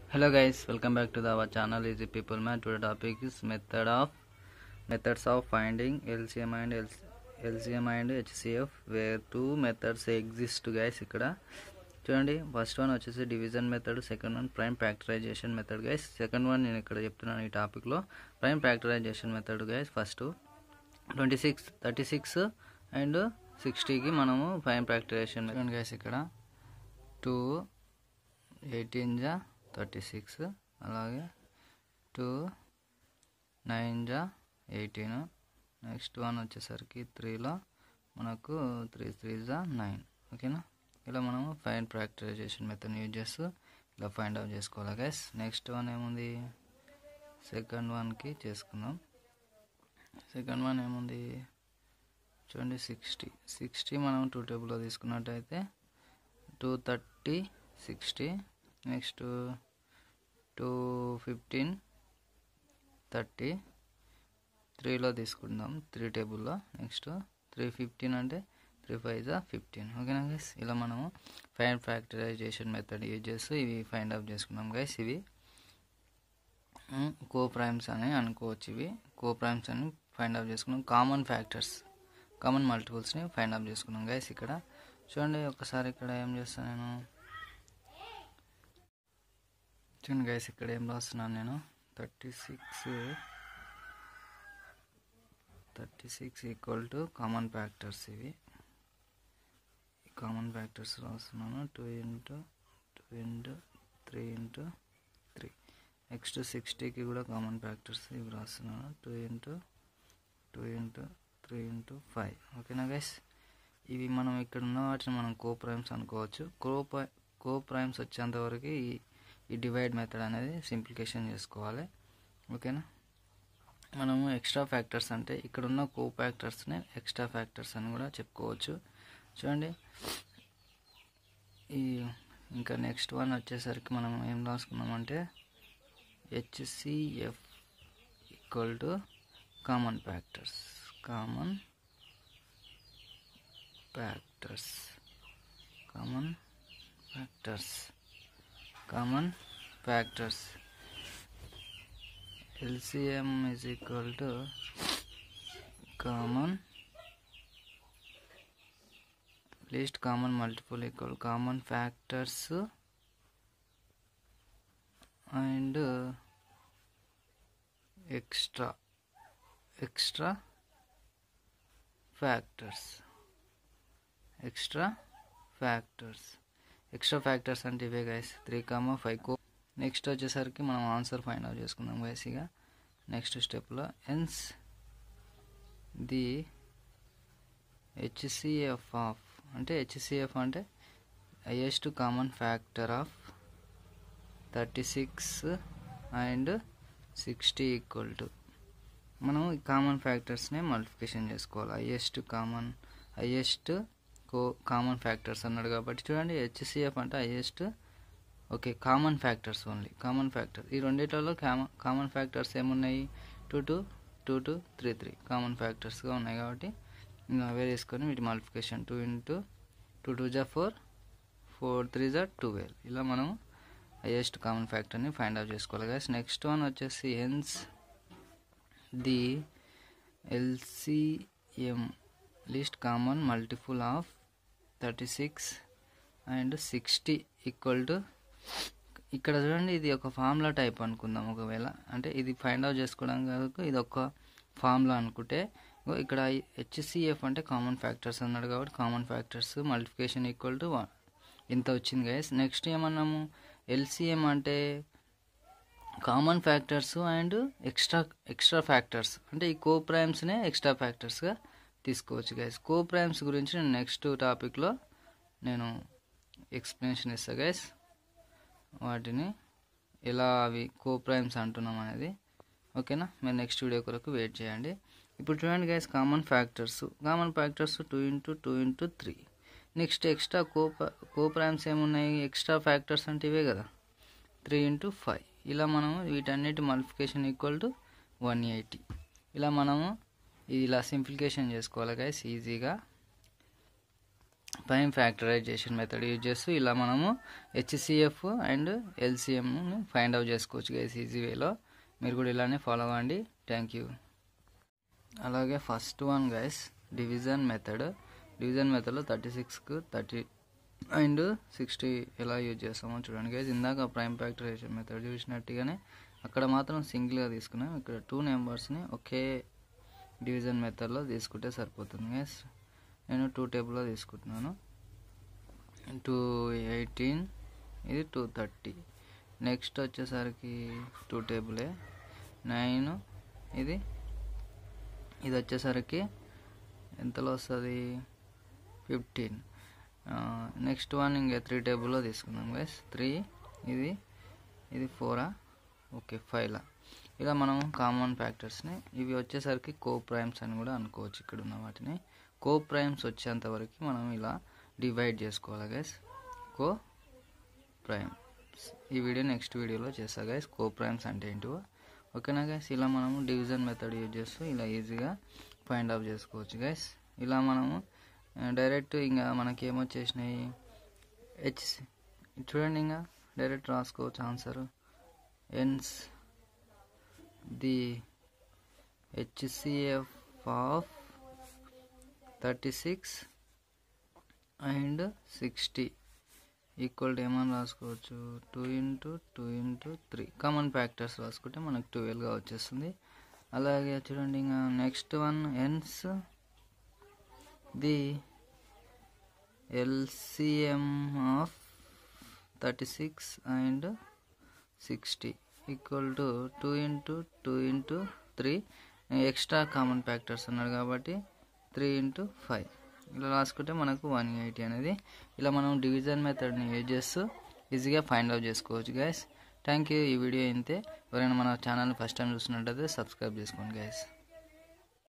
hello guys welcome back to the, our channel easy people man today topic is method of methods of finding lcm and LC, lcm and hcf where two methods exist guys ఇక్కడ చూడండి first one వచ్చేసి division method second one prime factorisation method guys second one నేను ఇక్కడ చెప్తున్నాను ఈ టాపిక్లో prime factorisation method guys first twenty six thirty six and సిక్స్టీకి మనము ప్రైమ్ ఫ్యాక్టరైజేషన్ మెథడ్ గైస్ ఇక్కడ టూ ఎయిటీన్ జా థర్టీ సిక్స్ అలాగే టూ నైన్ జా ఎయిటీన్ నెక్స్ట్ వన్ వచ్చేసరికి త్రీలో మనకు త్రీ త్రీ జా నైన్ ఓకేనా ఇలా మనము ఫైన్ ప్రాక్టికైజేషన్ మెథడ్ యూజ్ చేస్తూ ఇలా ఫైండ్ అవుట్ చేసుకోవాలి గైస్ నెక్స్ట్ వన్ ఏముంది సెకండ్ వన్కి చేసుకుందాం సెకండ్ వన్ ఏముంది చూడండి సిక్స్టీ సిక్స్టీ మనం టూ టేబుల్లో తీసుకున్నట్టయితే two thirty sixty next two fifteen thirty త్రీలో తీసుకుందాం త్రీ టేబుల్లో నెక్స్ట్ త్రీ ఫిఫ్టీన్ అంటే త్రీ ఫైవ్ జా ఫిఫ్టీన్ ఓకేనా గైస్ ఇలా మనము ఫైన్ ఫ్యాక్టరైజేషన్ మెథడ్ యూజ్ చేస్తూ ఇవి ఫైండ్ అవుట్ చేసుకున్నాం గైస్ ఇవి కో ప్రైమ్స్ అని అనుకోవచ్చు ఇవి కో ప్రైమ్స్ అని ఫైండ్ అవుట్ చేసుకున్నాం కామన్ ఫ్యాక్టర్స్ కామన్ మల్టిపుల్స్ని ఫైండ్ అవుట్ చేసుకున్నాం గైస్ ఇక్కడ చూడండి ఒకసారి ఇక్కడ ఏం చేస్తాను నేను చూడండి గైస్ ఇక్కడ ఏం రాస్తున్నాను నేను thirty six thirty six equal to common factors ఇవి కామన్ ఫ్యాక్టర్స్ రాస్తున్నాను two into two into three into three next సిక్స్టీకి కూడా కామన్ ఫ్యాక్టర్స్ ఇవి రాస్తున్నాను two into two into three into five ఓకేనా గైస్ ఇవి మనం ఇక్కడ ఉన్న వాటిని మనం కో ప్రైమ్స్ అనుకోవచ్చు కో కో ప్రైమ్స్ వచ్చేంత వరకు ఈ ఈ డివైడ్ మెథడ్ అనేది సింప్లికేషన్ చేసుకోవాలి ఓకేనా మనము ఎక్స్ట్రా ఫ్యాక్టర్స్ అంటే ఇక్కడ ఉన్న కో ఫ్యాక్టర్స్ని ఎక్స్ట్రా ఫ్యాక్టర్స్ అని కూడా చెప్పుకోవచ్చు చూడండి ఈ ఇంకా నెక్స్ట్ వన్ వచ్చేసరికి మనం ఏం రాసుకున్నామంటే HCF equal to common factors common factors common factors common factors LCM is equal to common least common multiple equal common factors and uh, extra extra factors extra factors extra factors అంటే ఇవే guys three comma five co next వచ్చేసరికి మనం answer find out చేసుకుందాం guys ఇక next స్టెప్లో ans the HCF of అంటే HCF అంటే highest common factor of thirty six and sixty equal to మనం ఈ కామన్ ఫ్యాక్టర్స్ని మల్టిప్లికేషన్ చేసుకోవాలి highest common highest co common factors అన్నాడు కాబట్టి చూడండి హెచ్సిఎఫ్ అంటే highest okay common factors only common factor ఈ రెండిట్లలో కామన్ ఫ్యాక్టర్స్ ఏమున్నాయి two two two two three three common ఫ్యాక్టర్స్గా ఉన్నాయి కాబట్టి ఇంకా అవే తీసుకొని వీటి multiplication two into two two జా ఫోర్ ఫోర్ త్రీ జా ట్వెల్వ్ ఇలా మనం హైయెస్ట్ కామన్ ఫ్యాక్టర్ని ఫైండ్ అవుట్ చేసుకోవాలి గైస్ నెక్స్ట్ వన్ వచ్చేసి ans the LCM least common multiple of thirty six and sixty equal to ఇక్కడ చూడండి ఇది ఒక ఫార్ములా టైప్ అనుకుందాం ఒకవేళ అంటే ఇది ఫైండ్ అవుట్ చేసుకోవడం కాదు ఇది ఒక ఫార్ములా అనుకుంటే ఇక్కడ హెచ్సిఎఫ్ అంటే కామన్ ఫ్యాక్టర్స్ అన్నాడు కాబట్టి common factors multiplication equal to ఇంత వచ్చింది గైస్ నెక్స్ట్ ఏమన్నాము ఎల్సిఎం అంటే common factors and extra extra factors అంటే ఈ కో ప్రైమ్స్నే ఎక్స్ట్రా ఫ్యాక్టర్స్గా తీసుకోవచ్చు గైస్ కో ప్రైమ్స్ గురించి నేను నెక్స్ట్ టాపిక్లో నేను ఎక్స్ప్లెనేషన్ ఇస్తా గైస్ వాటిని ఎలా అవి కో ప్రైమ్స్ అంటున్నాం అనేది ఓకేనా మీరు నెక్స్ట్ వీడియో కొరకు వెయిట్ చేయండి ఇప్పుడు చూడండి guys common factors common factors two into two into three next extra co coprimes ఏమున్నాయి ఎక్స్ట్రా ఫ్యాక్టర్స్ అంటే ఇవే కదా త్రీ ఇంటూ ఫైవ్ ఇలా మనము వీటన్నిటి multiplication equal to one eighty ఇలా మనము ఇలా సింప్లికేషన్ చేసుకోవాలి గైస్ ఈజీగా ప్రైమ్ ఫ్యాక్టరైజేషన్ మెథడ్ యూజ్ చేస్తూ ఇలా మనము హెచ్సిఎఫ్ అండ్ ఎల్సిఎంని ఫైండ్ అవుట్ చేసుకోవచ్చు గైస్ ఈజీ వేలో మీరు కూడా ఇలానే ఫాలో అవ్వండి థ్యాంక్ యూ అలాగే first one guys division method డివిజన్ మెథడ్లో థర్టీ సిక్స్కు థర్టీ అండ్ సిక్స్టీ ఎలా యూజ్ చేస్తామో చూడండి గైస్ ఇందాక ప్రైమ్ ఫ్యాక్టరైజేషన్ మెథడ్ చూసినట్టుగానే అక్కడ మాత్రం సింగిల్గా తీసుకున్నాం ఇక్కడ టూ నెంబర్స్ని ఒకే డివిజన్ మెథడ్లో తీసుకుంటే సరిపోతుంది గైస్ నేను టూ టేబుల్లో తీసుకుంటున్నాను టూ ఎయిటీన్ ఇది టూ థర్టీ నెక్స్ట్ వచ్చేసరికి టూ టేబులే నైన్ ఇది ఇది వచ్చేసరికి ఎంతలో వస్తుంది ఫిఫ్టీన్ నెక్స్ట్ వన్ ఇంకా త్రీ టేబుల్లో తీసుకుందాం గైస్ త్రీ ఇది ఇది ఫోరా ఓకే ఫైవ్లా ఇలా మనం కామన్ ఫ్యాక్టర్స్ని ఇవి వచ్చేసరికి కో ప్రైమ్స్ అని కూడా అనుకోవచ్చు ఇక్కడ ఉన్న వాటిని కో ప్రైమ్స్ వచ్చేంత వరకు మనం ఇలా డివైడ్ చేసుకోవాలి గైస్ కో ప్రైమ్స్ ఈ వీడియో నెక్స్ట్ వీడియోలో చేస్తా గైస్ కో ప్రైమ్స్ అంటే ఏంటో ఓకేనా గైస్ ఇలా మనము డివిజన్ మెథడ్ యూజ్ చేస్తూ ఇలా ఈజీగా ఫైండ్ అవుట్ చేసుకోవచ్చు గైస్ ఇలా మనము డైరెక్ట్ ఇంకా మనకి ఏమొచ్చేసినాయి హెచ్ చూడండి ఇంకా డైరెక్ట్ రాసుకోవచ్చు answer ans the HCF of thirty six and sixty equal to ఏమని రాసుకోవచ్చు two into two into three common factors రాసుకుంటే మనకు ట్వెల్వ్గా వచ్చేస్తుంది అలాగే చూడండి ఇంకా next one ans the LCM of thirty six and sixty equal to two into two into three extra common factors ఉన్నాడు కాబట్టి త్రీ ఇంటూ ఫైవ్ ఇలా రాసుకుంటే మనకు వన్ ఎయిటీ అనేది ఇలా మనం డివిజన్ మెథడ్ని యూజ్ చేస్తూ ఈజీగా ఫైండ్ అవుట్ చేసుకోవచ్చు గైస్ థ్యాంక్ యూ ఈ వీడియో ఇంతే ఎవరైనా మన ఛానల్ని ఫస్ట్ టైం చూస్తున్నట్టయితే సబ్స్క్రైబ్ చేసుకోండి గైస్